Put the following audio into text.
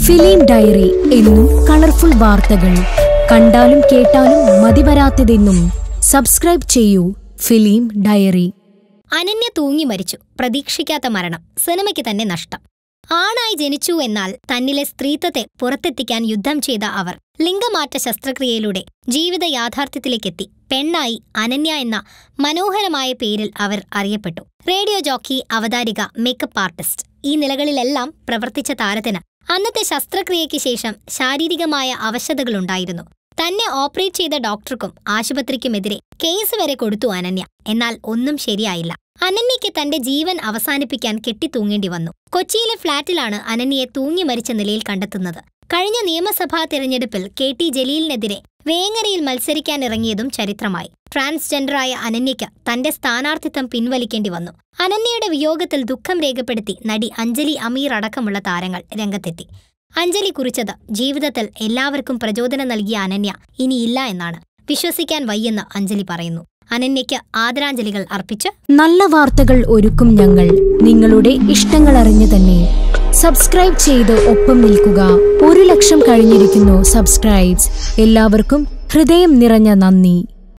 film diary എന്നും colourful വാർത്തകൾ കണ്ടാലും കേട്ടാലും മതിവരാത്തതെന്നും സബ്സ്ക്രൈബ് ചെയ്യൂ ഫിലിം ഡയറി അനന്യ തൂങ്ങി മരിച്ചു പ്രതീക്ഷിക്കാത്ത മരണം സിനിമയ്ക്ക് തന്നെ നഷ്ടം ആണായി ജനിച്ചു എന്നാൽ തന്നിലെ സ്ത്രീത്വത്തെ പുറത്തെത്തിക്കാൻ യുദ്ധം ചെയ്ത അവർ ലിംഗമാറ്റ ശസ്ത്രക്രിയയിലൂടെ ജീവിത യാഥാർത്ഥ്യത്തിലേക്കെത്തി പെണ്ണായി അനന്യ എന്ന മനോഹരമായ പേരിൽ അവർ അറിയപ്പെട്ടു റേഡിയോ ജോക്കി അവതാരിക മേക്കപ്പ് ആർട്ടിസ്റ്റ് ഈ നിലകളിലെല്ലാം പ്രവർത്തിച്ച താരത്തിന് അന്നത്തെ ശസ്ത്രക്രിയയ്ക്ക് ശേഷം ശാരീരികമായ അവശതകളുണ്ടായിരുന്നു തന്നെ ഓപ്പറേറ്റ് ചെയ്ത ഡോക്ടർക്കും ആശുപത്രിക്കുമെതിരെ കേസ് വരെ കൊടുത്തു അനന്യ എന്നാൽ ഒന്നും ശരിയായില്ല അനന്യയ്ക്ക് തന്റെ ജീവൻ അവസാനിപ്പിക്കാൻ കെട്ടിത്തൂങ്ങേണ്ടി വന്നു കൊച്ചിയിലെ ഫ്ളാറ്റിലാണ് അനന്യയെ തൂങ്ങി മരിച്ച നിലയിൽ കണ്ടെത്തുന്നത് കഴിഞ്ഞ നിയമസഭാ തെരഞ്ഞെടുപ്പിൽ കെ ടി ജലീലിനെതിരെ വേങ്ങരയിൽ മത്സരിക്കാനിറങ്ങിയതും ചരിത്രമായി ട്രാൻസ്ജെൻഡറായ അനന്യയ്ക്ക് തന്റെ സ്ഥാനാർത്ഥിത്വം പിൻവലിക്കേണ്ടി വന്നു അനന്യയുടെ വിയോഗത്തിൽ ദുഃഖം രേഖപ്പെടുത്തി നടി അഞ്ജലി അമീർ അടക്കമുള്ള താരങ്ങൾ രംഗത്തെത്തി അഞ്ജലി കുറിച്ചത് ജീവിതത്തിൽ എല്ലാവർക്കും പ്രചോദനം നൽകിയ അനന്യ ഇനിയില്ല എന്നാണ് വിശ്വസിക്കാൻ വയ്യെന്ന് അഞ്ജലി പറയുന്നു അനന്യയ്ക്ക് ആദരാഞ്ജലികൾ അർപ്പിച്ച് നല്ല വാർത്തകൾ ഒരുക്കും ഞങ്ങൾ നിങ്ങളുടെ ഇഷ്ടങ്ങൾ അറിഞ്ഞു തന്നെ സബ്സ്ക്രൈബ് ചെയ്ത് ഒപ്പം നിൽക്കുക ഒരു ലക്ഷം കഴിഞ്ഞിരിക്കുന്നു സബ്സ്ക്രൈബ്സ് എല്ലാവർക്കും ഹൃദയം നിറഞ്ഞ നന്ദി